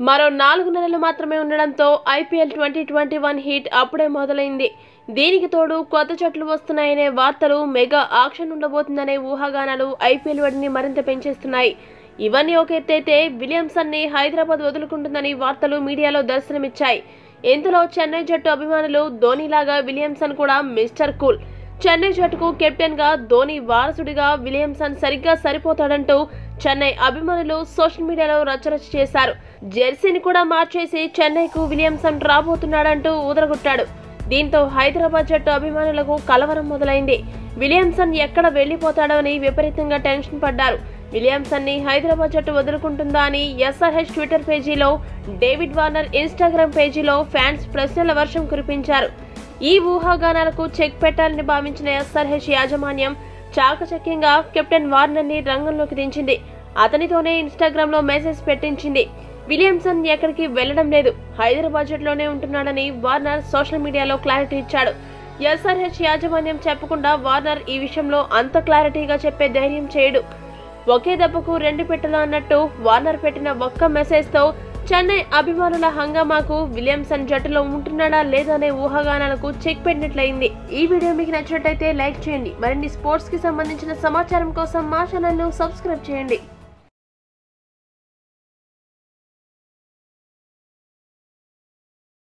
మరో నాలుగు నెలలు మాత్రమే ఉండడంతో IPL twenty twenty one heat అప్పుడే మొదలైంది దీనికి తోడు కొత్త జట్లు వస్తున్నాయనే వార్తలు మెగా ఆక్షన్ ఉండబోతుందనే ఊహాగానాలు ఐపీఎల్ వడిని మరింత పెంచేస్తున్నాయి ఇవన్నీ ఒక ఎత్తైతే విలియమ్సన్ ని హైదరాబాద్ వదులుకుంటుందని వార్తలు మీడియాలో దర్శనమిచ్చాయి ఇందులో చెన్నై జట్టు అభిమానులు ధోనీలాగా విలియమ్సన్ కూడా మిస్టర్ కూల్ చెన్నై జట్టుకు కెప్టెన్ గా ధోని వారసుడిగా విలియమ్సన్ సరిగ్గా సరిపోతాడంటూ చెన్నై అభిమానులు సోషల్ మీడియాలో రచ్చరచ్చ చేశారు జెర్సీని కూడా మార్చేసి చెన్నైకు విలియమ్సన్ రాబోతున్నాడంటూ ఊదరగొట్టాడు దీంతో హైదరాబాద్ జట్టు అభిమానులకు కలవరం మొదలైంది విలియమ్సన్ ఎక్కడ వెళ్లిపోతాడో అని విపరీతంగా టెన్షన్ పడ్డారు విలియమ్సన్ ని హైదరాబాద్ జట్టు వదులుకుంటుందా అని ఎస్ఆర్హెచ్ ట్విట్టర్ పేజీలో డేవిడ్ వార్నర్ ఇన్స్టాగ్రామ్ పేజీలో ఫ్యాన్స్ ప్రశ్నల వర్షం కురిపించారు ఈ ఊహాగానాలకు చెక్ పెట్టాలని భావించిన ఎస్ఆర్హెచ్ యాజమాన్యం చాకచక్యంగా కెప్టెన్ వార్నర్ ని రంగంలోకి దించింది అతనితోనే ఇన్స్టాగ్రామ్ లో మెసేజ్ పెట్టించింది విలియమ్సన్ ఎక్కడికి వెళ్లడం లేదు హైదరాబాద్ జట్లోనే ఉంటున్నాడని వార్నర్ సోషల్ మీడియాలో క్లారిటీ ఇచ్చాడు ఎస్ఆర్హెచ్ యాజమాన్యం చెప్పకుండా వార్నర్ ఈ విషయంలో అంత క్లారిటీగా చెప్పే ధైర్యం చేయడు ఒకే దెబ్బకు రెండు పెట్టలు అన్నట్టు వార్నర్ పెట్టిన ఒక్క మెసేజ్ తో చెన్నై అభిమానుల హంగామాకు విలియమ్సన్ జట్టులో ఉంటున్నాడా లేదా అనే ఊహాగానాలకు చెక్ పెట్టినట్లయింది ఈ వీడియో మీకు నచ్చినట్టయితే లైక్ చేయండి మరిన్ని స్పోర్ట్స్ కి సంబంధించిన సమాచారం కోసం మా ఛానల్ ను సబ్స్క్రైబ్ చేయండి